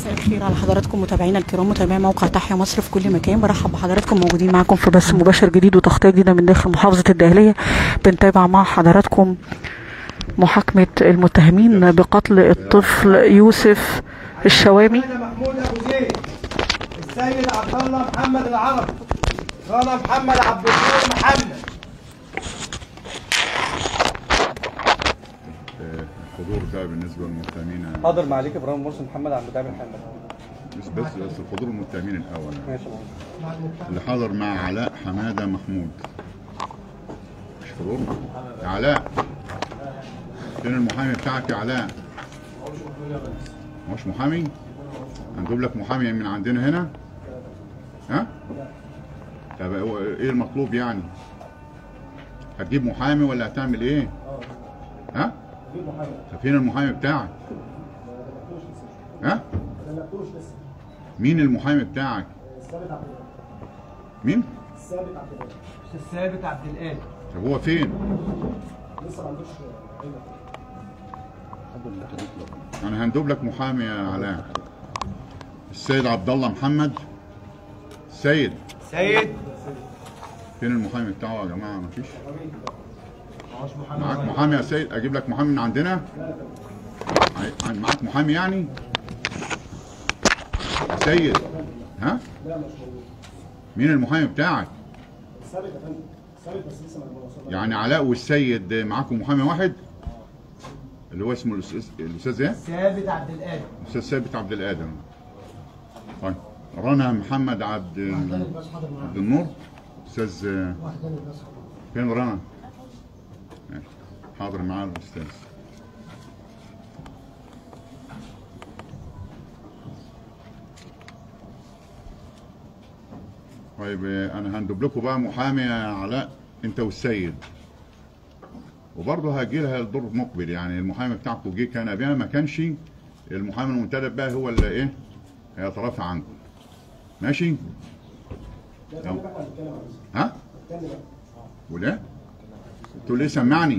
مساء الخير على حضراتكم متابعينا الكرام متابعي موقع تحيا مصر في كل مكان برحب بحضراتكم موجودين معاكم في بث مباشر جديد وتغطيه جديده من داخل محافظه الدهليه بنتابع مع حضراتكم محاكمه المتهمين بقتل الطفل يوسف الشوامي انا محمود ابو زيد السيد عبد الله محمد العربي رانا محمد عبد الغفور محمد الحضور ده بالنسبه للمتهمين حاضر معاليك ابراهيم مرسي محمد عبد التابع محمد بس بس بس الحضور المتهمين الاول ماشي يا مولانا. اللي حضر مع علاء حماده محمود مش حضور يا علاء فين المحامي بتاعك يا علاء مش محامي هنجيب لك محامي من عندنا هنا ها طب هو ايه المطلوب يعني هتجيب محامي ولا هتعمل ايه ها طب فين المحامي بتاعك ها مين المحامي بتاعك مين الثابت عبد القادر طب هو فين انا هندوب لك محامي يا علاء السيد عبد الله محمد السيد سيد فين المحامي بتاعه يا جماعه مفيش معاك محامي يا سيد اجيب لك محامي من عندنا عاي- معاك محامي يعني يا سيد ها مين المحامي بتاعك يعني علاء والسيد معاكم محامي واحد اللي هو اسمه الاستاذ الاستاذ ايه ثابت عبد القادر الاستاذ ثابت عبد الادم طيب رنا محمد عبد عبد النور استاذ فين رنا ماشي. حاضر معاه الاستاذ طيب آه، انا هندب لكم بقى محامي يا علاء انت والسيد وبرضه هاجي لها الدور مقبل يعني المحامي بتاعكم جه كان بيها ما كانش المحامي المنتدب بقى هو اللي ايه هيترافع عنكم ماشي يلا. ها ولا تقول ليه سمعني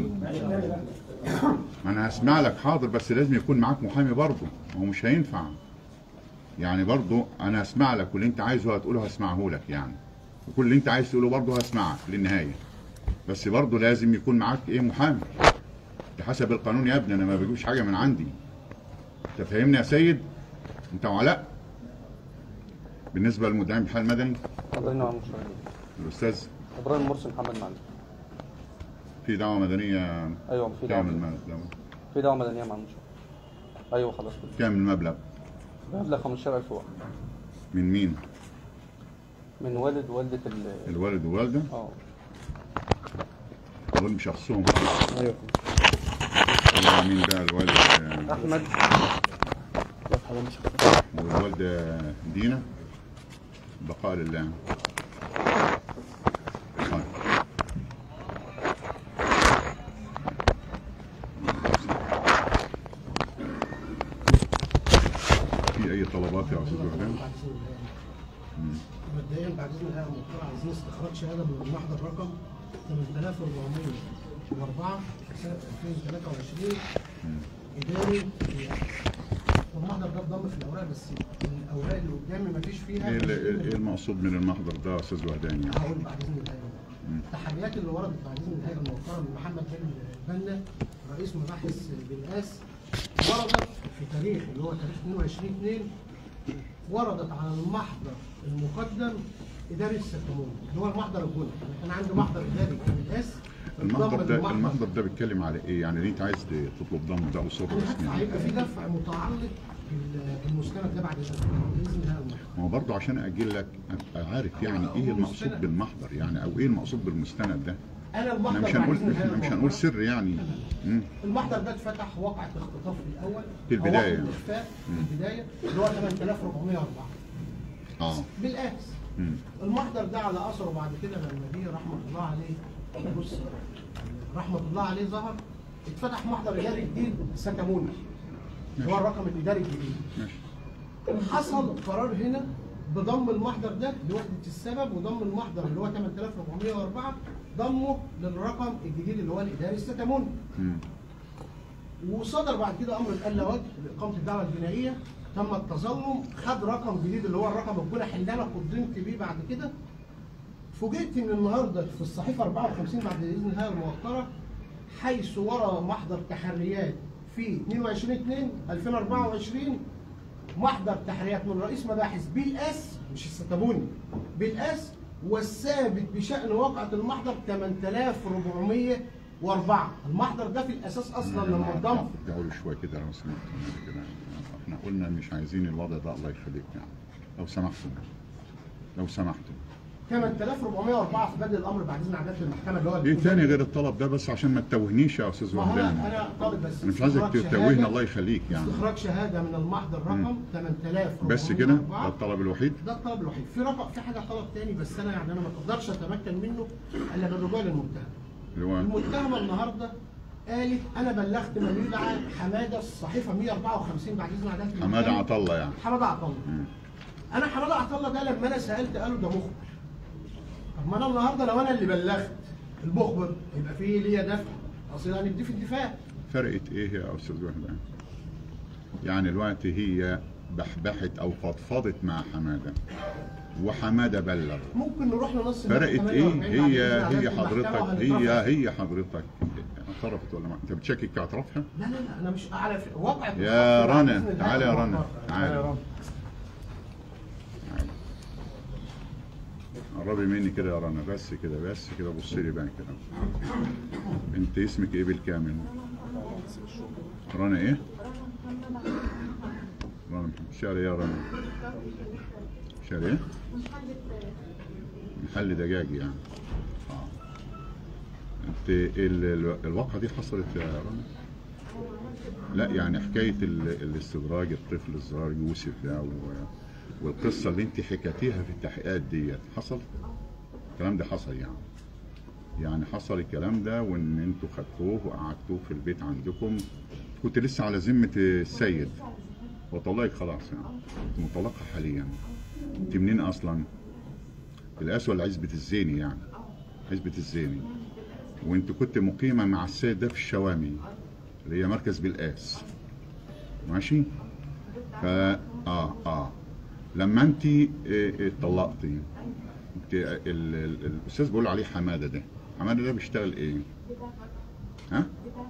ما انا هسمع لك حاضر بس لازم يكون معاك محامي برضه هو مش هينفع يعني برضه انا هسمع لك واللي انت عايزه هتقوله هسمعه لك يعني وكل اللي انت عايز تقوله برضه هسمعك للنهايه بس برضه لازم يكون معاك ايه محامي ده حسب القانون يا ابني انا ما بجيبش حاجه من عندي انت فاهمني يا سيد انت وعلاء بالنسبه للمدعين بحال مدني حاضرين مع المشاهدين الاستاذ ابراهيم مرسي محمد معنا في دعوه مدنيه ايوه في دعوه كام مدنية. المبلغ في دعوه مدنيه مع المشاهدين ايوه خلاص كده كام المبلغ مبلغ 15000 واحد من مين من والد والده ال الوالد والوالده اه دول بشخصهم ايوه مين بقى الوالد آه، احمد والوالده دينا بقاء لله طيب. في اي طلبات يا استاذ وهدان مبدئيا بعد اذن الهيئه المختاره عايزين استخراج شهاده من المحضر رقم 8404 سنه 2023 اداري والمحضر ده اتضم في الاوراق بس الاوراق اللي قدامي ما فيش فيها ايه ال- ايه المقصود من المحضر ده يا استاذ وهدان يعني هقول بعد اذن الهيئه التحريات اللي وردت بعد اذن الهيئه الموقره من محمد بن بنا رئيس مباحث بالقاس وردت في تاريخ اللي هو تاريخ 22 2 وردت على المحضر المقدم اداري السكمون اللي هو المحضر الجنحي كان عندي محضر اداري بالقاس المحضر ده المحضر ده بيتكلم على ايه يعني اللي انت عايز تطلب ضم ده اصول رسمي هيبقى في دفع متعلق بال- بالمستند ده بعد اذن باذن الهيئه المحضر ما هو برضه عشان اجي لك ابقى عارف يعني ايه المقصود بالمحضر يعني او ايه المقصود بالمستند ده انا احنا المحضر مش بعد هنقول إذن الهيئة احنا مش هنقول الموقرة. سر يعني مم. المحضر ده اتفتح وقعة اختطاف في الاول في البداية. أو وقت الاخفاء في البدايه اللي هو 8404 اه بالقاس مم. المحضر ده على اثره بعد كده لما جه رحمه الله عليه بص رحمه الله عليه ظهر اتفتح محضر اداري جديد سكموني اللي هو الرقم الاداري الجديد ماشي حصل قرار هنا بضم المحضر ده لوحده السبب وضم المحضر اللي هو 8404 ضمه للرقم الجديد اللي هو الاداري الستاموني مم. وصدر بعد كده امر الان وجه لاقامه الدعوه الجنائيه تم التظلم خد رقم جديد اللي هو الرقم الجنحي اللي انا قدمت بيه بعد كده فوجئت ان النهارده في الصحيفه 54 بعد اذن الهيئه الموقره حيث ورا محضر تحريات في 22 2 2024 محضر تحريات من رئيس مباحث بالاس مش الستابوني بالاس والثابت بشان واقعه المحضر 8404 المحضر ده في الاساس اصلا لما اتضم ارجعوا لي شويه كده لو سمحتوا كده احنا قلنا مش عايزين الوضع ده الله يخليك يعني لو سمحتوا لو سمحتوا 8404 في بدء الامر بعد اذن عداله المحكمه اللي هو ايه تاني غير الطلب ده بس عشان ما تتوهنيش يا استاذ ما هو وهدان انا انا طالب بس انا مش عايزك استخراج تتوهني شهادة- الله يخليك يعني استخراج شهاده من المحضر رقم 8404 بس كده ده الطلب الوحيد ده الطلب الوحيد في رقم في حاجه طلب تاني بس انا يعني انا ما اقدرش اتمكن منه الا بالرجوع للمتهم اللي هو المتهمه النهارده قالت انا بلغت من يدعى حماده الصحيفه 154 بعد اذن عداله المحكمة. حماده عطله يعني حماده عطله انا حماده عطله ده لما انا سالت قالوا ده مخبر طب ما انا النهارده لو انا اللي بلغت المخبر يبقى في ليا دفع اصل انا دي في الدفاع فرقت ايه يا استاذ وهدان يعني الوقت هي بحبحت او فضفضت مع حماده وحماده بلغ ممكن نروح لنص فرقت المادة ايه 48 بعد هي إذن هي عدالة المحكمة حضرتك وهنترفع. هي هي حضرتك اعترفت ولا ما انت بتشكك في اعترافها لا لا لا انا مش على ف- واقع يا بعد رنا إذن الله تعالى يا رنا المحكمة. تعالى قربي مني كده يا رنا بس كده بس كده بص لي بقى كده انت اسمك ايه بالكامل رنا ايه رنا محمد. شارع ايه يا رنا شارع ايه محل دجاج يعني اه انت ال- ال- الواقعه دي حصلت يا رنا لا يعني حكايه ال- الاستدراج الطفل الصغير يوسف ده و- والقصه اللي انت حكيتيها في التحقيقات ديت حصل الكلام ده حصل يعني يعني حصل الكلام ده وان انتوا خدتوه وقعدتوه في البيت عندكم كنت لسه على ذمه السيد وطلقك خلاص يعني انت مطلقه حاليا انت منين اصلا؟ القاس ولا عزبه الزيني يعني عزبه الزيني وانت كنت مقيمه مع السيد ده في الشوامي اللي هي مركز بالقاس ماشي فا اه اه لما انت اه، اه، اتطلقتي انت ال- ال- الاستاذ بيقول عليه حماده ده حماده ده بيشتغل ايه؟ ها؟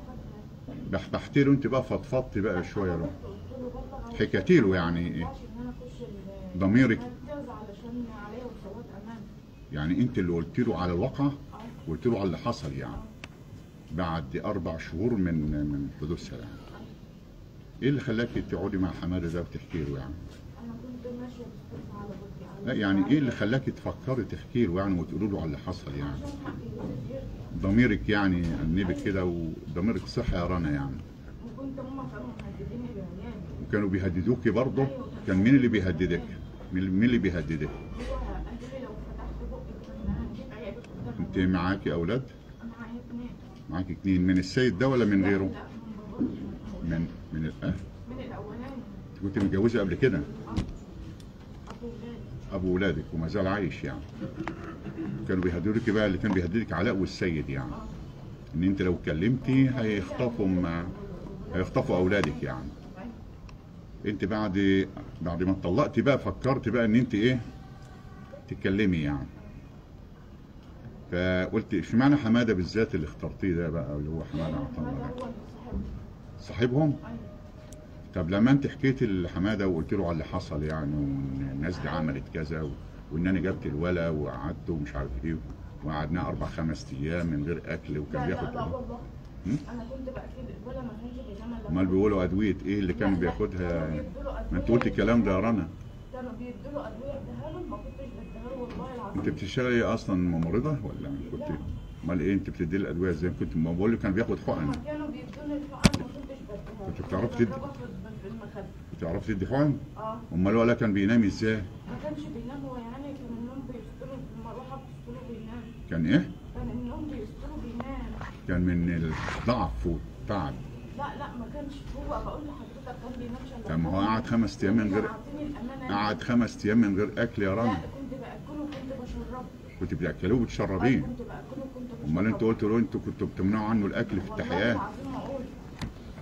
بحبحت له انت بقى فضفضت بقى شويه له حكيتي له يعني ايه؟ ضميرك علشان عليا وصوت امان يعني انت اللي قلت له على الواقع قلت له على اللي حصل يعني بعد اربع شهور من من حدوثها يعني ايه اللي خلاك تقعدي مع حماده ده وتحكي له يعني انا كنت ماشيه بسترس على بطني لا يعني ايه اللي خلاك تفكري تحكي له يعني وتقولي له على اللي حصل يعني عشان حقي كتير ضميرك يعني انبك كده وضميرك صح يا رنا يعني وكنت هما كانوا مهدديني بعيالي وكانوا بيهددوكي برضه كان مين اللي بيهددك مين مين اللي بيهددك هو قال لي لو فتحت بقك انا هنجيب عيالك قدام انت معاكي اولاد انا معايا اتنين معاكي اتنين من السيد ده ولا من غيره لا من بابا من من الأه من الاولاني انت كنت متجوزه قبل كده ابو ولادي ابو ولادك وما زال عايش يعني كانوا بيهددوك بقى اللي كان بيهددك علاء والسيد يعني ان انت لو اتكلمتي هيخطفوا ما هيخطفوا اولادك يعني انت بعد بعد ما اتطلقتي بقى فكرت بقى ان انت ايه تتكلمي يعني فقلت اشمعنى حماده بالذات اللي اخترتيه ده بقى اللي هو حماده عطله هذا ده هو اللي صاحبه صاحبهم ايوه طب لما انت حكيت لحماده وقلت له على اللي حصل يعني وان الناس دي عملت كذا و... وان انا جبت الولا وقعدت ومش عارف ايه وقعدنا اربع خمس ايام من غير اكل وكان لا لا بياخد لا أدوية. والله هم؟ انا كنت باكد ولا ما كانش بينام الا امال بيقولوا ادويه ايه اللي كان لا، لا، بياخدها كانوا بيدوله ما انت أدوية قلت الكلام ده يا رنا كانوا بيدوا له ادويه اديها له ما كنتش بديها له والله العظيم انت بتشتغلي ايه اصلا ممرضه ولا كنت لا. امال ايه انت بتدي الادويه ازاي كنت ما بقول لك كان بياخد حقن هما كانوا بيدوني الحقن ما كنتش بديها كنت له. بتعرف كنت تدي؟ بضربه في في المخده بتعرفي تدي حقن اه امال الولا كان بينام ازاي ما كانش بينام هو يعني كان النوم بيستره في المروحه بتستره بينام كان ايه كان النوم بيستره بينام كان من الضعف والتعب لا لا ما كانش هو بقول لحضرتك كان بينامش الا طب ما هو قعد خمس ايام من غير أعطيني الامانه قعد خمس ايام من غير اكل يا لا رنا كنت باكله وكنت بشربه كنت بتاكلوه آه، وبتشربيه كنت باكله وكنت بشربه امال انت قلت له انتوا كنتوا بتمنعوا عنه الاكل في والله التحيات العظيم ما اقول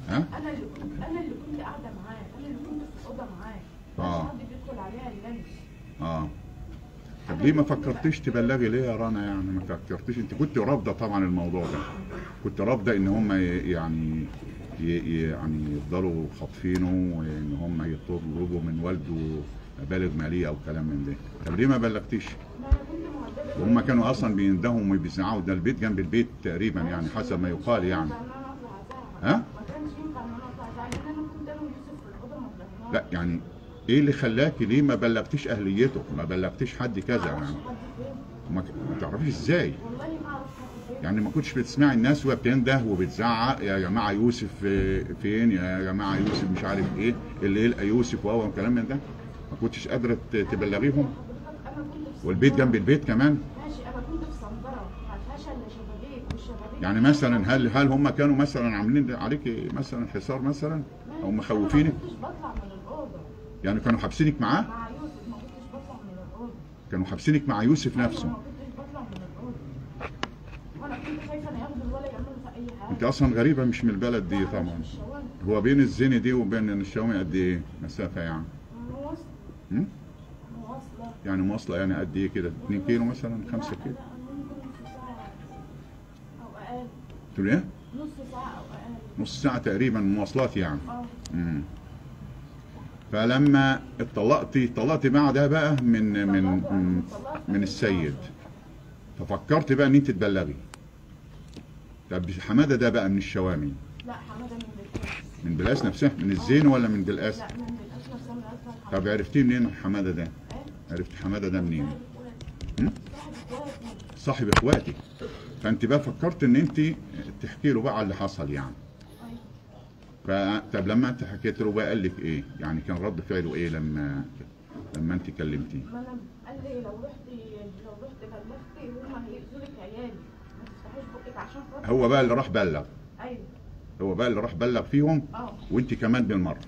ها انا اللي كنت انا اللي كنت قاعده معاه انا اللي كنت في الاوضه معاه آه. مش حد بيدخل عليها الا أنا. اه طب ليه ما فكرتيش تبلغي ليه يا رنا يعني ما فكرتيش انت كنت رافضه طبعا الموضوع ده كنت رافضه ان هم ي- يعني ي- يعني يفضلوا خاطفينه وان هم يطلبوا من والده مبالغ ماليه او كلام من ده طب ليه ما بلغتيش ما انا كنت مهدده وهم كانوا اصلا بيندهوا وبيزعقوا ده البيت جنب البيت تقريبا يعني حسب ما يقال يعني ان انا اطلع ازعق ها؟ ما كانش ينفع ان انا اطلع ازعق لان انا كنت انا ويوسف في الاوضه ما طلعناش لا يعني ايه اللي خلاكي ليه ما بلغتيش اهليته ما بلغتيش حد كذا معرفش يعني حد فين ما ما تعرفيش ازاي والله ما اعرف حد فين يعني ما كنتش بتسمعي الناس وهي بتنده وبتزعق يا جماعه يوسف آه، فين يا جماعه يوسف مش عارف ايه اللي يلقى يوسف وهو وكلام من ده ما كنتش قادره ت- تبلغيهم حضرتك انا كنت في والبيت صندرة. جنب البيت كمان ماشي انا كنت في صندره ما فيهاش الا شبابيك والشبابيك يعني مثلا هل هل هم كانوا مثلا عاملين عليك مثلا حصار مثلا او مخوفينك ما كنتش بطلع من الاوضه يعني كانوا حابسينك معاه مع يوسف ما كنتش بطلع من الاوضه كانوا حابسينك مع يوسف أيوة، نفسه ما كنتش بطلع من الاوضه وانا كنت خايفه ان ياخدوا الولد يعملوا في اي حاجه انت اصلا غريبه مش من البلد دي لا، مش طبعا في الشوارع. هو بين الزني دي وبين الشاومي قد ايه مسافه يعني مواصله هم؟ مواصله يعني مواصله يعني قد ايه كده 2 كيلو مثلا 5 لا، كيلو لا، ممكن نص ساعه او اقل تقول ايه نص ساعه او اقل نص ساعه تقريبا مواصلات يعني اه مم. فلما اتطلقتي اتطلقتي بعدها بقى من من من, من السيد ففكرت بقى ان انت تبلغي طب حماده ده بقى من الشوامي لا حماده من بالكاس من بلاس نفسها من الزين ولا من بلاس لا من بالكاس نفسها من اسفل طب عرفتيه منين حماده ده عرفت حماده ده منين هم؟ صاحب اخواتي فانت بقى فكرت ان انت تحكي له بقى على اللي حصل يعني ف طب لما انت حكيت له بقى قال لك ايه يعني كان رد فعله ايه لما لما انت كلمتيه ما انا قال لي لو رحتي لو رحت بلغتي هم هيأذوا لك عيالي ما تفتحيش بقك عشان خاطر هو بقى اللي راح بلغ ايوه هو بقى اللي راح بلغ فيهم اه وانت كمان بالمره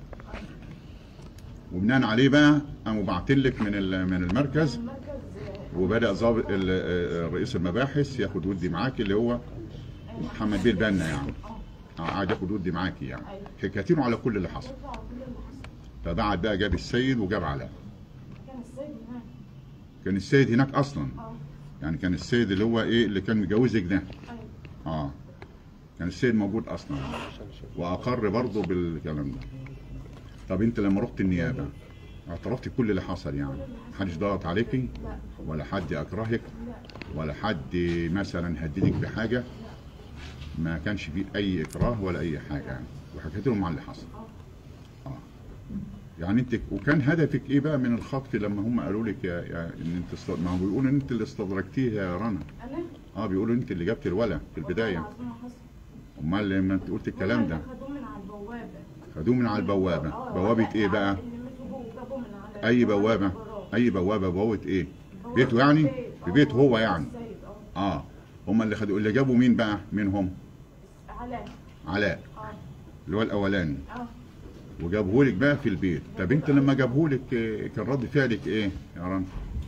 وبناء عليه بقى قاموا باعتين لك من ال- من المركز المركز آه، وبدا ظابط ال- آه، رئيس المباحث ياخد ودي معاكي اللي هو محمد بيه البنا يعني آه، قاعد ياخد ودي معاكي يعني حكيتي له على كل اللي حصل يطلع كل اللي حصل فبعد بقى جاب السيد وجاب علاء كان السيد هناك كان السيد هناك اصلا اه يعني كان السيد اللي هو ايه اللي كان متجوزك ده ايوه اه كان السيد موجود اصلا واقر برضه بالكلام ده طب انت لما رحت النيابه اعترفتي بكل اللي حصل يعني محدش ضغط عليكي لا ولا حد اكرهك لا ولا حد مثلا هددك بحاجه ما كانش فيه اي اكراه ولا اي حاجه يعني وحكيت لهم على اللي حصل اه يعني انت وكان هدفك ايه بقى من الخطف لما هم قالوا لك يا, يا ان انت است... ما هو بيقولوا ان انت اللي استدركتيه يا رنا انا اه بيقولوا انت اللي جبت الولد في البدايه والله العظيم ما حصل. امال لما انت قلت الكلام هم ده اللي خدوه من على البوابه خدوه من على البوابه آه، بوابه ايه بقى اللي مسكوه وجابوه من على اي البوابة بوابه البراء. اي بوابه بوابه ايه بوابة بيته يعني البيت. في آه، بيته هو بوابة يعني السيد، اه اه هم اللي خدوا اللي جابوا مين بقى منهم علاء علاء اه اللي هو الاولاني اه وجابهولك بقى في البيت طب انت لما جابهولك آه، كان رد فعلك ايه يا رنا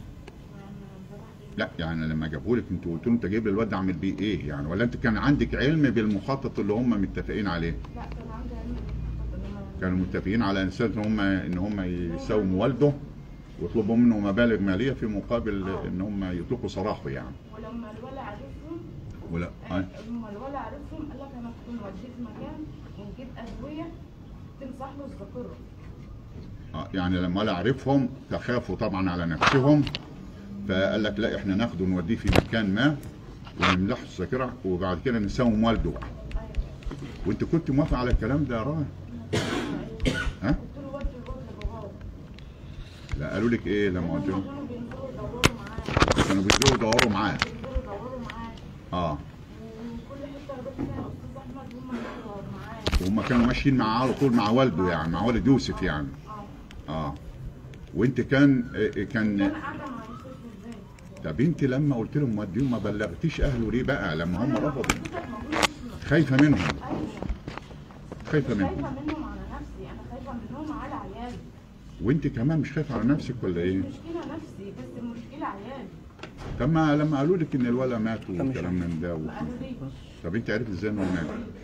لا يعني لما جابهولك انت قلت له انت جايب لي الواد ده اعمل بيه ايه يعني ولا انت كان عندك علم بالمخطط اللي هم متفقين عليه لا كان عندي علم بالمخطط اللي ما- كانوا متفقين على اساس ان هم ان هم يساوموا والده ويطلبوا منه مبالغ ماليه في مقابل ان هم يطلقوا سراحه يعني ولما الولع عرفهم ولا آه، آه. لما الولع عرفهم قال لك انا كنت موديه في مكان ونجيب ادويه تمسح له الذاكره آه، يعني لما لا عرفهم تخافوا طبعا على نفسهم فقال لك لا احنا ناخده نوديه في مكان ما ونملحه الذاكره وبعد كده نساوم والده بقى وانت كنت موافق على الكلام ده يا رنا ها قلت له ودي الواد لباباه لا قالوا لك ايه لما قلت هم لهم كانوا بينزلوا يدوروا معاه كانوا بينزلوا يدوروا معاه بينزلوا يدوروا معاه اه وكل حته يروح فيها استاذ احمد هم يدوروا معاه وهم كانوا ماشيين معاه على طول مع والده يعني مع والد يوسف يعني اه اه وانت كان آه، كان كان قاعده مع يوسف ازاي طب انت لما قلت لهم وديهم ما بلغتيش اهله ليه بقى لما هم رفضوا حضرتك ما قلتش خايفه منهم ايوه خايفه منهم خايفه منهم على نفسي انا خايفه منهم على عيالي وانت كمان مش خايفه على نفسك ولا ايه المشكله نفسي بس المشكله عيالي طب ما لما قالوا لك ان الولد مات والكلام من ده و... ما قالوليش طب انت عرفت ازاي انه مات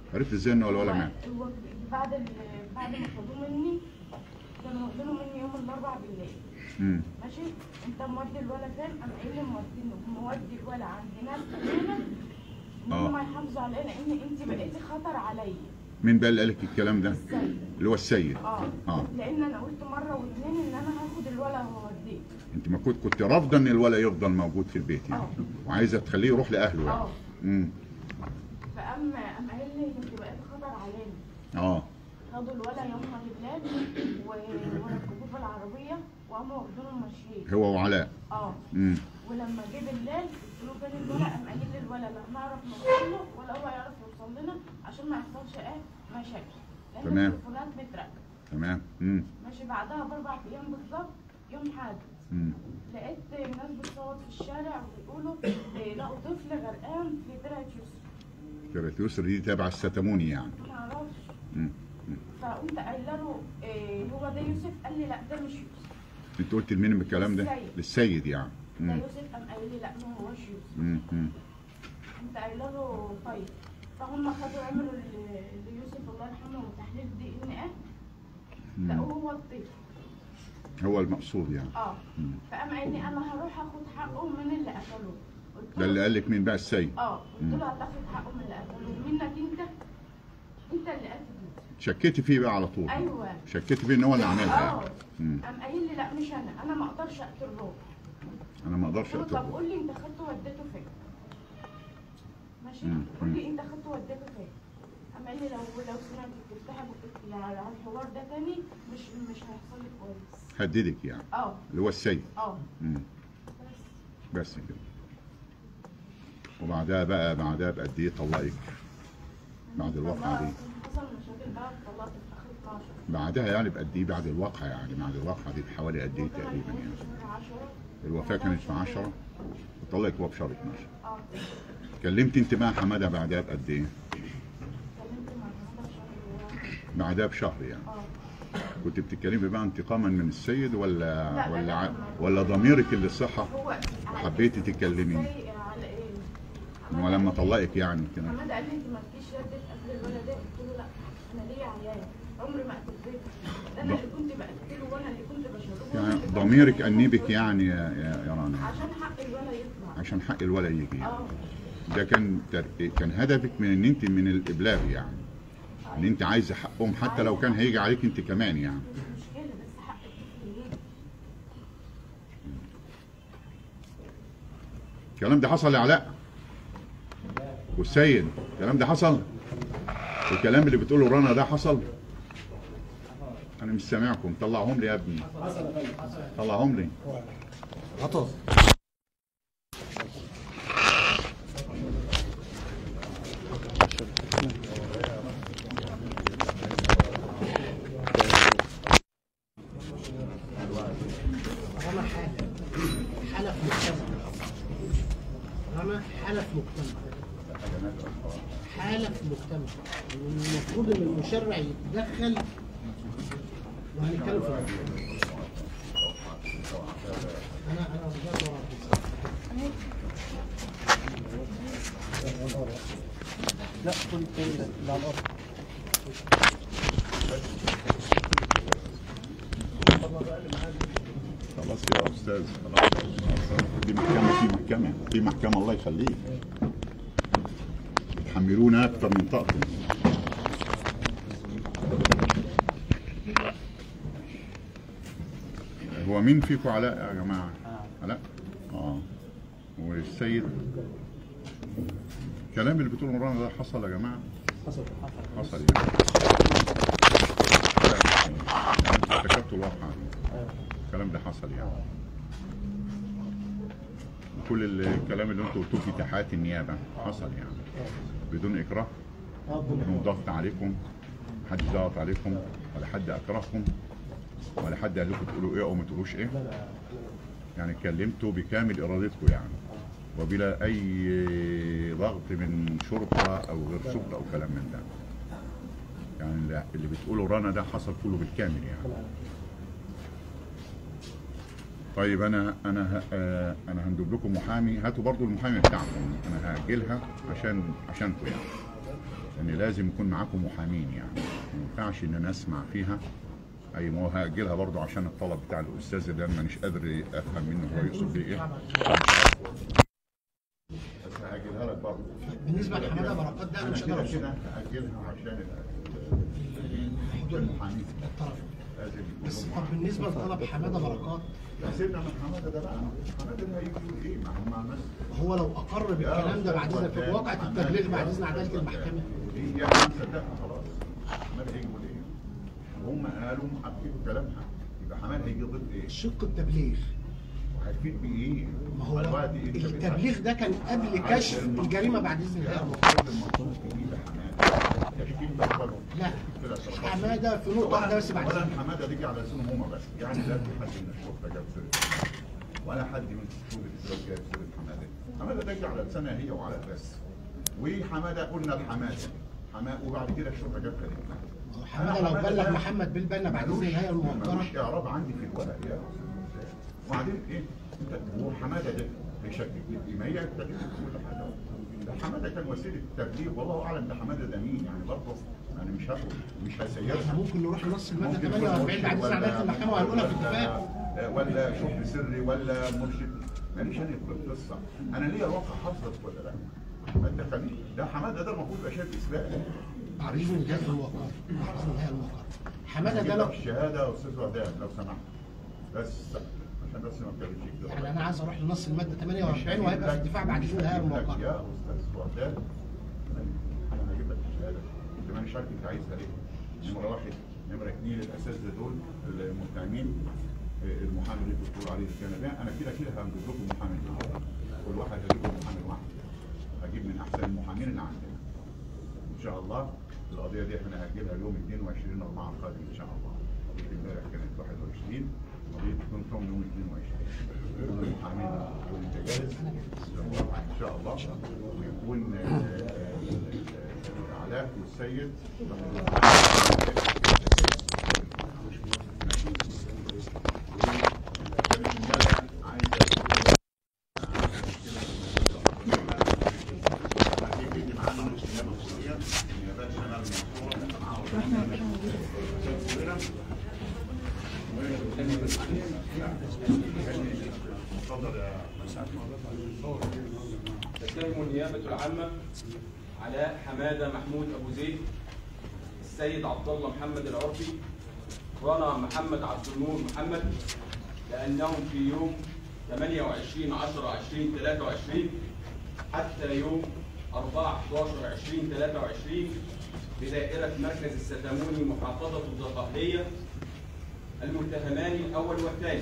عرفت ازاي ان الولا مات هو بعد ال- بعد ما خدوه مني كانوا واخدينه مني يوم الاربعاء بالليل امم ماشي انت مودي الولا فين قام قايل لي مودينه مودي الولا عند ناس هنا ان آه. هم يحافظوا علينا لان انت بقيتي خطر عليا مين بقى اللي قال لك الكلام ده السيد اللي هو السيد اه اه لان انا قلت مره واثنين ان انا هاخد الولا وهوديه انت ما كنت كنت رافضه ان الولا يفضل موجود في البيت يعني آه. وعايزه تخليه يروح لاهله يعني اه امم فقام قام قايل لي انت بقيتي خطر علينا اه خدوا الولا يومها بالليل و- وركبوه في العربيه وقاموا واخدينه ماشيين هو وعلاء اه امم ولما جه بالليل قلت له فين الولا قام قايل لي الولا لا نعرف نوصل له ولا هو يعرف يوصل لنا عشان ما يحصلش ايه مشاكل لان تمام. التليفونات بتركب تمام امم ماشي بعدها باربع ايام بالظبط يوم حادث امم لقيت ناس بتصوت في الشارع وبيقولوا إيه، لقوا طفل غرقان في ترعه يوسف كانت يسر دي تابعه الستموني يعني ما اعرفش امم فقمت قايله له إيه هو ده يوسف قال لي لا ده مش يوسف انت قلت لمين بالكلام ده للسيد. للسيد يعني ده امم يوسف قام قايل لي لا ما هوش يوسف امم امم قمت قايله له طيب فهم خدوا عملوا ل- ليوسف الله يرحمه تحليل دي ان ايه لقوه هو الطفل هو المقصود يعني اه مم. فقام قايل لي انا هروح اخد حقه من اللي قتلوه قلت ده اللي له قال لك مين بقى السيد اه قلت مم. له هتاخد حقه من اللي قتلوه منك انت انت اللي قتل شكيتي فيه بقى على طول ايوه شكيتي فيه ان هو اللي عملها اه يعني مم. قام قايل لي لا مش انا انا ما اقدرش اقتل روح انا ما اقدرش قلت له طب اقتله قول لي انت خدته وديته فين ماشي مم. قول مم. لي انت خدته وديته فين قام قال لي لو لو سمعت تفتحي بقك يعني على الحوار ده تاني مش مش هيحصل لي كويس هددك يعني اه اللي هو السيد اه مم. بس بس كده وبعدها بقى بعدها بقد ايه طلقك بعد الواقعة دي حصل مشاكل بقى طلعت في اخر 12 بعدها يعني بقد ايه بعد الواقعة يعني بعد الواقعة دي بحوالي قد ايه تقريبا يعني شهر 10 الوفاة كانت في 10 وطلقك هو في شهر 12 اه كلمت انت بقى حمادة بعدها بقد ايه كلمت مع حماده شهر بعدها بشهر يعني اه كنت بتتكلمي بقى انتقاما من السيد ولا لا، ولا لا، ع- لا. ولا ضميرك اللي صحى هو على- حبيتي تتكلمي ازاي على ايه؟ إن هو لما طلقك يعني كده حماده قال لي انت ما تجيش ردت قبل الولد ده قلت له لا انا ليا عيال عمري ما قتلت ده انا اللي كنت بقتله وانا اللي كنت بشربه وأنا يعني اللي كنت ضميرك بشربه. أنيبك يعني يا يا يا رنا عشان حق الولد يطلع عشان حق الولا يجي يعني. اه ده كان تر- كان هدفك من ان انت من الابلاغ يعني ان انت عايزه حقهم حتى لو كان هيجي عليك انت كمان يعني مش مشكله بس حق الطفل يجي الكلام ده حصل يا علاء والسيد الكلام ده حصل الكلام اللي بتقوله رنا ده حصل انا مش سامعكم طلعهم لي يا ابني طلعهم لي رمى حالة حالة في مجتمع رمى حالة في مجتمع حالة في مجتمع المفروض ان المشرع يتدخل وهنتكلم في الموضوع انا انا رجعت ورا خلاص يا استاذ خلاص دي محكمه في محكمه في محكمه الله يخليك تحملونا اكتر من طاقتكم هو مين فيكم علاء يا جماعه علاء اه والسيد الكلام اللي بتقوله رانا ده حصل يا جماعه حصل حصل يعني انتوا اكتشفتوا الواقعة دي الكلام ده حصل يعني كل الكلام اللي انتوا قلتوه في تحيات النيابة حصل يعني بدون إكراه بدون ضغط عليكم محدش ضغط عليكم ولا حد أكرهكم ولا حد قال لكم تقولوا إيه أو ما تقولوش إيه يعني اتكلمتوا بكامل إرادتكم يعني وبلا أي ضغط من شرطة أو غير شرطة أو كلام من ده يعني اللي- اللي بتقوله رنا ده حصل كله بالكامل يعني طيب انا انا ه- آه، انا هندب لكم محامي هاتوا برضو المحامي بتاعكم انا هاجلها عشان عشانكم يعني ان لازم يكون معاكم محامين يعني ما ينفعش ان انا اسمع فيها اي ما هو هاجلها برضو عشان الطلب بتاع الاستاذ اللي انا مانيش قادر افهم منه هو يقصد بيه ايه بس هاجلها لك برضو بالنسبه لحماده بركات ده انا انا مش كده هقدر كده هاجلها عشان ال- المحامين الطرف لازم يكون بس لهم طب بالنسبه لطلب حماده بركات لا سيبنا من حماده ده بقى حماده ده هيجي يقول ايه ما هو مع الناس هو لو اقر بالكلام ده بعد اذن في واقعه التبليغ بعد اذن عداله المحكمه هي انا صدقها خلاص حماده هيجي يقول ايه وهم قالوا محققين كلامها يبقى حماده هيجي ضد ايه شق التبليغ وهيفيد بايه ما هو دلوقتي إيه التبليغ ده كان قبل كشف الجريمه بعد اذن الله المفروض تجيب حماده تشكيل ده أوله. لا كده صراحة. حماده في نقطه واحده بس بعد ولا اذن حماده تيجي على اسمهم هم بس يعني لا في حد من الشرطه جاب سيره ولا حد من الشغل الاسرائيلي جاب سيره حماده حماده تيجي على لسانها هي وعلى بس وحماده قلنا الحماده حماده وبعد كده الشرطه جاب كلمتها حماده لو بلغ محمد بالبنا بعد اذن الهيئه الموقره ملوش اعراب عندي في الورق يا أستاذ. وبعدين ايه انت هو حماده ده هيشكك لي ما هي التكليف كل حاجه ده حماده كان وسيله تبليغ والله اعلم ده حماده ده مين يعني برضه انا مش هاخد مش احنا هسيرها ممكن نروح لنص الماده ممكن يكون 48 بعد مرشد اذن عداله المحكمه وهنقولها في ولا- اتفاق ولا شغل سري ولا مرشد ماليش انا في القصه انا ليا واقع حصلت ولا لا ما انت خليك ده حماده ده المفروض يبقى شاهد اسلامي بعد اذن الهيئه الموقره بعد اذن الهيئه الموقره حماده ده لو لو الشهاده يا استاذ وداد لو سمحت بس عشان بس ما اتكلمش كده يعني انا عايز اروح لنص الماده 48 وهيبقى في الدفاع بعد اذن الهيئه الموقره يا استاذ وعداد انا هجيب لك الشهاده انت مانيش عارف انت عايزها ليه نمره واحد نمره اثنين الاساتذه دول المتهمين آه، المحامي اللي انتوا بتقولوا عليه الجانبيه انا كده كده هنجيب لكم محامي جديد. كل واحد هجيب له محامي واحد هجيب من احسن المحامين اللي عندنا ان شاء الله القضيه دي احنا هنجيبها يوم 22 4 القادم ان شاء الله قضيه امبارح كانت 21 قضيه تكون يوم يوم 22 المحامين وانت جاهز ان شاء الله ويكون آه، آه، علاء والسيد تتهم النيابة العامة علاء حمادة محمود أبو زيد السيد عبد الله محمد العرفي رنا محمد عبد النور محمد لأنهم في يوم 28 10 20 23 حتى يوم 4 11 20 23 بدائرة مركز الستاموني محافظة الدقهلية المتهمان الأول والثاني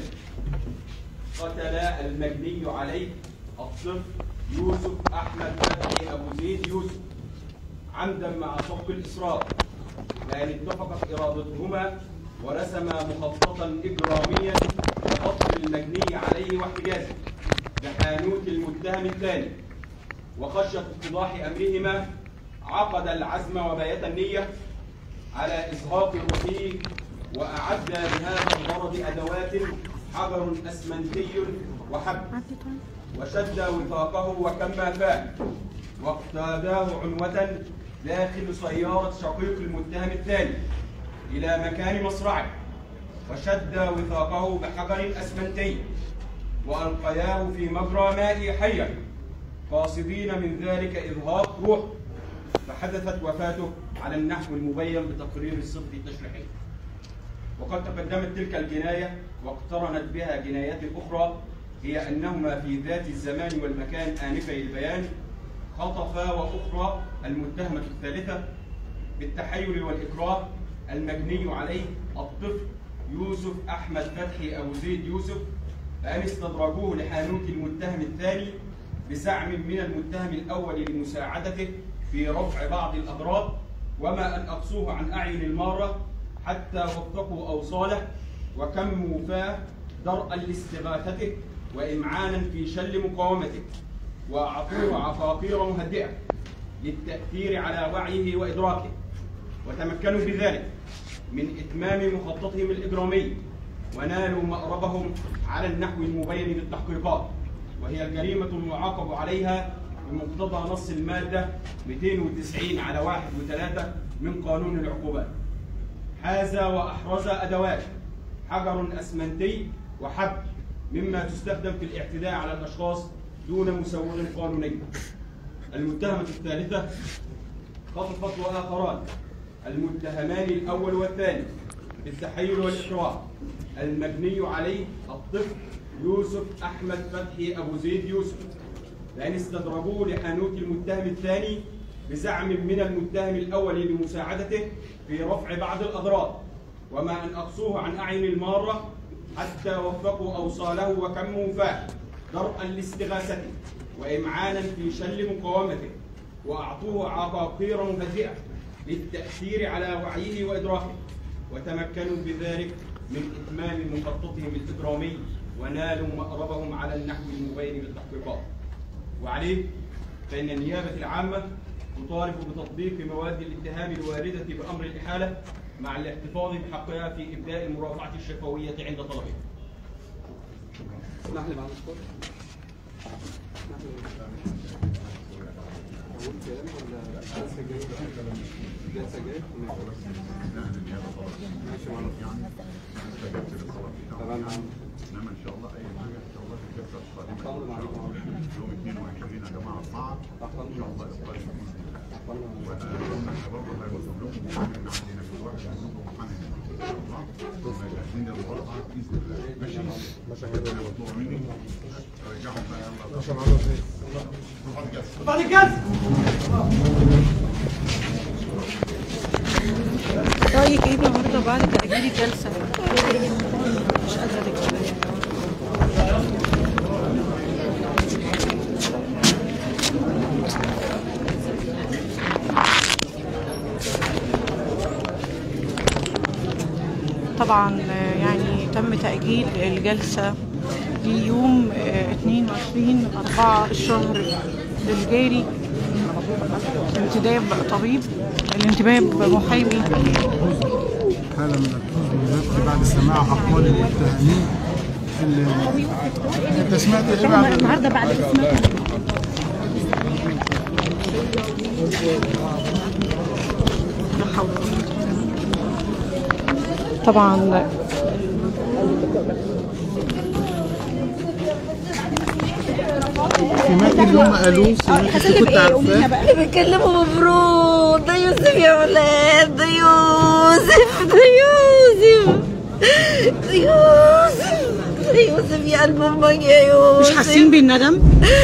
قتل المجني عليه الطفل يوسف احمد فتحي ابو زيد يوسف عمدا مع سبق الاصرار لان اتفقت ارادتهما ورسما مخططا اجراميا لقتل المجني عليه واحتجازه بحانوت المتهم الثاني وخشيه افتضاح امرهما عقد العزم وبيت النيه على إزهاق روحه وأعد لهذا الغرض أدوات حجر أسمنتي وحبل وشد وثاقه وكما فاه واقتاداه عنوة داخل سيارة شقيق المتهم الثاني إلى مكان مصرعه وشد وثاقه بحجر أسمنتي وألقياه في مجرى ماء حيا قاصدين من ذلك إرهاق روحه فحدثت وفاته على النحو المبين بتقرير الصفة التشريحي وقد تقدمت تلك الجناية واقترنت بها جنايات أخرى هي أنهما في ذات الزمان والمكان آنفي البيان خطفا وأخرى المتهمة الثالثة بالتحيل والإكراه المجني عليه الطفل يوسف أحمد فتحي أبو زيد يوسف فأن استدرجوه لحانوت المتهم الثاني بزعم من المتهم الأول لمساعدته في رفع بعض الأضرار وما أن أقصوه عن أعين المارة حتى وثقوا أوصاله وكموا فاه درءا لاستغاثته وإمعانا في شل مقاومته وأعطوه عقاقير مهدئة للتأثير على وعيه وإدراكه وتمكنوا بذلك من إتمام مخططهم الإجرامي ونالوا مأربهم على النحو المبين بالتحقيقات وهي الجريمة المعاقب عليها بمقتضى نص المادة 290 على 1 و3 من قانون العقوبات حاز وأحرز أدوات حجر أسمنتي وحبل مما تستخدم في الاعتداء على الأشخاص دون مسوغ قانوني المتهمة الثالثة خطفت وآخران المتهمان الأول والثاني بالتحيل والإكراه المبني عليه الطفل يوسف أحمد فتحي أبو زيد يوسف لأن استدرجوه لحانوت المتهم الثاني بزعم من المتهم الأول لمساعدته في رفع بعض الأضرار وما أن أقصوه عن أعين المارة حتى وفقوا أوصاله وكموا فاه درءا لاستغاثته وإمعانا في شل مقاومته وأعطوه عقاقير مهدئة للتأثير على وعيه وإدراكه وتمكنوا بذلك من إتمام مخططهم الإجرامي ونالوا مأربهم على النحو المبين بالتحقيقات وعليه فإن النيابة العامة تطالب بتطبيق مواد الاتهام الواردة بأمر الإحالة مع الاحتفاظ بحقها في إبداء المرافعة الشفوية عند طلبها. اسمح لي بعد الصوت أقول كلام ولا جلسة جاية؟ جلسة جاية؟ ماشي معنا تمام معنا انما ان شاء الله اي حاجه ان شاء الله في الجلسه القادمه أحسن معلومة يوم 22 يا جماعه 4 أحسن ان شاء الله اقبال يكون أحسن وقلنا احنا برضه هيوصل لكم محامي من عندنا كل واحد منكم محامي ان شاء الله ثم جاهزين للمراجعه باذن الله ماشي ماشي مطلوب مني رجعهم بقى يلا بعد الجلسه رأيك ايه النهارده بعد تأجيل الجلسة؟ مش قادرة تكتب طبعا آه، يعني تم تأجيل الجلسة ليوم آه، 22 4 الشهر الجاري انتداب طبيب الانتداب محامي حالة من الحزن والنفخ بعد سماع أقوال المتهمين اللي أنت سمعت إيه بعد النهارده بعد اسمها طبعا سمعت اللي هم قالوه سمعت اللي كنت عارفاه اللي بيتكلموا مبروك ده يوسف يا ولاد ده يوسف ده يوسف ده يوسف ده يوسف يا قلب امك يا يوسف مش حاسين بالندم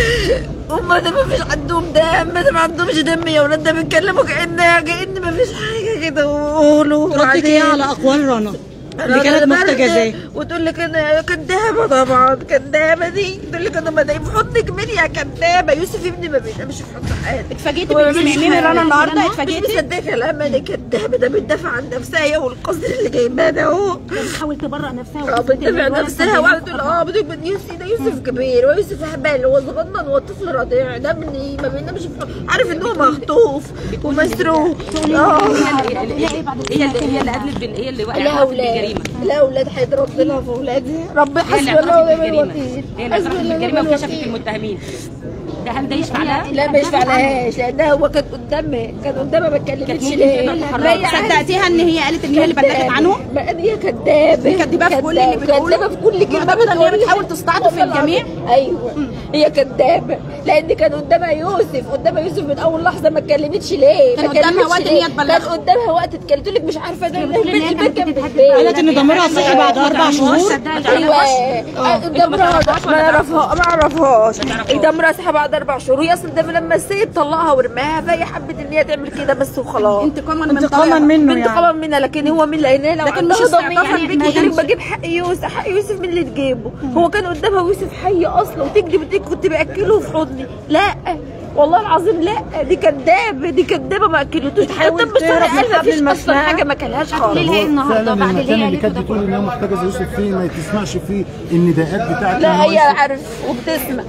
هما ده مفيش عندهم دم ده ما عندهمش دم يا ولاد ده بيتكلموا كأنها كأن مفيش حاجة كده وقولوا ردك ايه على اقوال رنا اللي كانت محتجزاه وتقول لك انا كدابه طبعا كدابه دي تقول لك انا مدعي في حضنك مين يا كدابه يوسف ابني ما بينامش في حضن حياتك اتفاجئت هو ما باسم بيعملش ميمي حاجة. رنا النهارده مش اتفاجئت مصدقه كلامها دي كدابه ده بتدافع عن نفسها هي والقصر اللي جايباه ده اهو بتحاول تبرأ نفسها اه وتثبت إن بتدافع الولد نفسها كان وقاعده بينام تقول اه بتقول من يوسف ده يوسف كبير ويوسف هبال هو صغنن هو طفل رضيع ده ابني ما بينامش في حضن- عارف ان هو مخطوف ومسروق اه هي اللي هي اللي ادلت بال هي اللي لا وقعت في اولاد الجريمه لا اولاد هيضرب لها في اولادي ربي هي اللي حسبي الله اعترفت ونعم بالجريمه الوكيل هي اللي حسبي اعترفت الله بالجريمه ونعم وكشفت الوكيل المتهمين ده هل ده يشفع لها؟ لا ما يشفعلهاش لانها هو كان قدامي كان قدامها ما اتكلمتش كانت هي ليه اللي ما هي عارفة. صدقتيها ان هي قالت ان هي اللي بلغت عنه؟ ما هي كدابه كدابة في كل اللي بتقوله؟ كدابه في كل كلمه معتقدة إن هي بتقولها. بتحاول تستعطف والله الجميع؟ العظيم. ايوه هي كدابه لان كان قدامها يوسف قدامها يوسف من اول لحظه ما اتكلمتش ليه كان ما قدامها اتكلمتش وقت إن ليه؟ هي تبلغه. كان قدامها وقت اتكلمت لك مش عارفه ده بتقول إن هي البيت كانت كان بتتهدد. بالبيت قالت ان ضميرها صحي بعد اربع شهور ايوه ضمرها ما اعرفها ما اعرفهاش ضمرها صحي بعد اربع شهور هي اصلا ده لما السيد طلقها ورماها فهي حبت ان هي تعمل كده بس وخلاص انتقاما من انتقاما طريقها. منه يعني انتقاما منها لكن هو مين لان لو لكن مش عندها استعطافا ضمير بيك ما قلت لك كانش. بجيب حق يوسف حق يوسف من اللي تجيبه هو كان قدامها يوسف حي اصلا وتكذب وتقول كنت باكله في حضني لا والله العظيم لا دي كدابه دي كدابه ما اكلتوش بتحاول الطب الشرعي تهرب من قال ما حبل فيش اصلا المسنقة. حاجه ما كلهاش خالص ليه هي النهارده فعلا بعد اللي المكان هي اللي قالته كانت ده بتقول ان كله هي محتجزه يوسف فيه ما تسمعش فيه النداءات بتاعت لا إن هو هي يوسف- عارف وبتسمع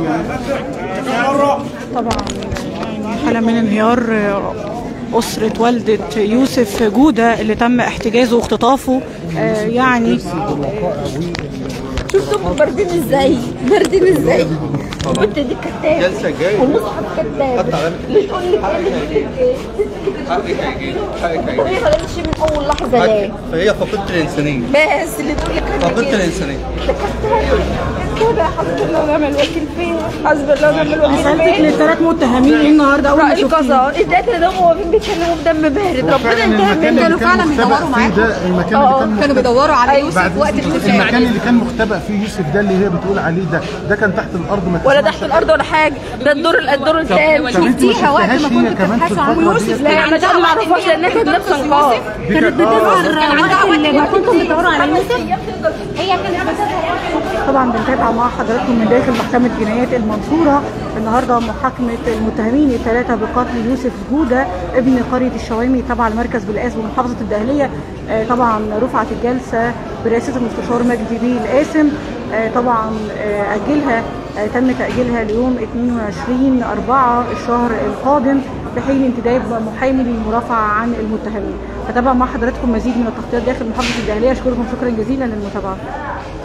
طبعا يعني حالة من انهيار آه، أسرة والدة يوسف جودة اللي تم احتجازه واختطافه آه، يعني شفتهم باردين ازاي باردين ازاي البنت دي كدابه جلسة جاية. ومصحف كداب حط علامة اللي تقول لك ايه اللي تقول لك ايه حقك هيجي حقك وهي هيجي ما قالتش من اول لحظه ليه فهي فقدت الإنسانية بس اللي تقول لك انا فقدت كده. الإنسانية كده حسب الله ونعم الوكيل فيها حسب الله ونعم الوكيل سالتك فيها للثلاث متهمين ايه النهارده اول ما رأي شفتيهم؟ القضاء الدكاتره ده هو بيتكلموا بدم بارد ربنا فعلا ينتهي المكان منه اللي كان مختبأ فيه ده المكان اللي كان كانوا بيدوروا على يوسف بعد وقت إذنك، الاغتيال المكان اللي كان مختبأ فيه يوسف ده اللي هي بتقول عليه ده ده كان تحت الارض ما ولا تسمعش تحت الارض ولا حاجه ده الدور الدور الثاني طب انت ما شفتيها وقت ما شفتهاش كنتوا هي كمان في بتبحثوا عن الفترة يوسف؟ دي؟ لا انا ده ما اعرفهاش لانها كانت لابسه نقاب كانت بتظهر وقت اللي ما كنتوا بتدوروا على يوسف هي كانت طبعا بنتابع مع حضراتكم من داخل محكمة جنايات المنصورة النهارده محاكمة المتهمين الثلاثة بقتل يوسف جودة ابن قرية الشوامي تبع المركز بالقاس بمحافظة الدقهلية آه، طبعا رفعت الجلسة برئاسة المستشار مجدي بيه القاسم آه، طبعا آه، أجلها آه، تم تأجيلها ليوم 22 4 الشهر القادم بحين انتداب محامي للمرافعة عن المتهمين. هتابع مع حضراتكم مزيد من التغطيات داخل محافظة الدقهلية أشكركم شكرا جزيلا للمتابعة.